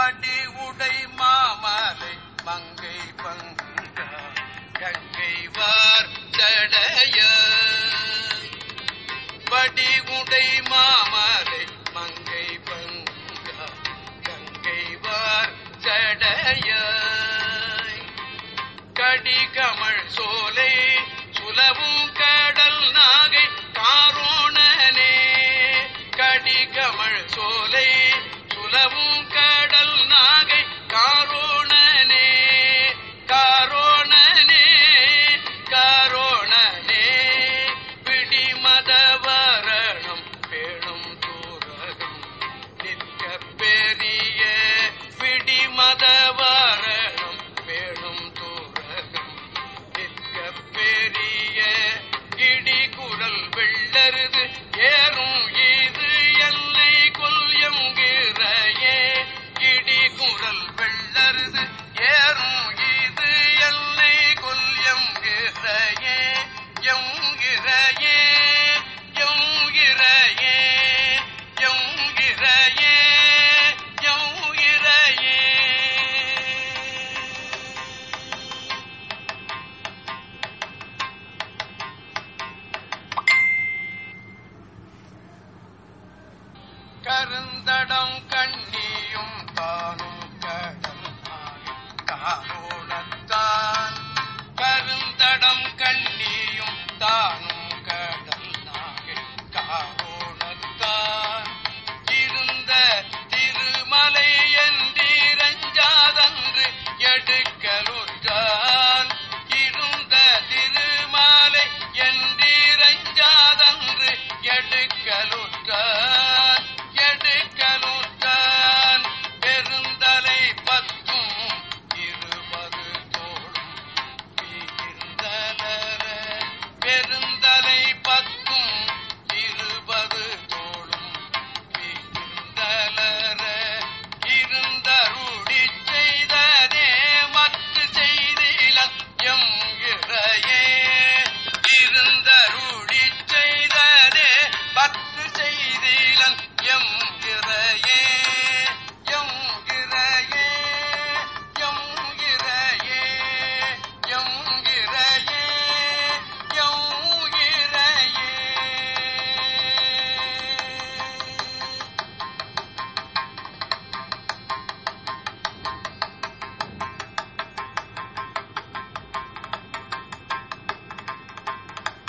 படி உடை மாமலை மங்கை பங்க கங்கை வார் சடைய படி உடை மாமலை மங்கை பங்க கங்கை வார் சடைய கடிகமள் சோலை சுலவும் கடல் நாகை காரோணனே கடிகமள் சோலை சுலவும் கடல் நாகை காரோணனே காரோணனே காரோணனே பிடிமதவரணம் பேணும் தூரகம் நிற்க பெரிய பிடிமதவரணம் பேணும் தூரகம் நிற்க பெரிய இடி குரல் வெள்ளருது ஏறும் இது எல்லை கொல்யங்கிறையே இடி குரல் வெள்ளருது ஏறும் இது எல்லை கொல்யங்கிறையே எங்கிறையே எங்கிறையே எங்கிறையே எங்கிறையே கருந்தடம் கண்ணி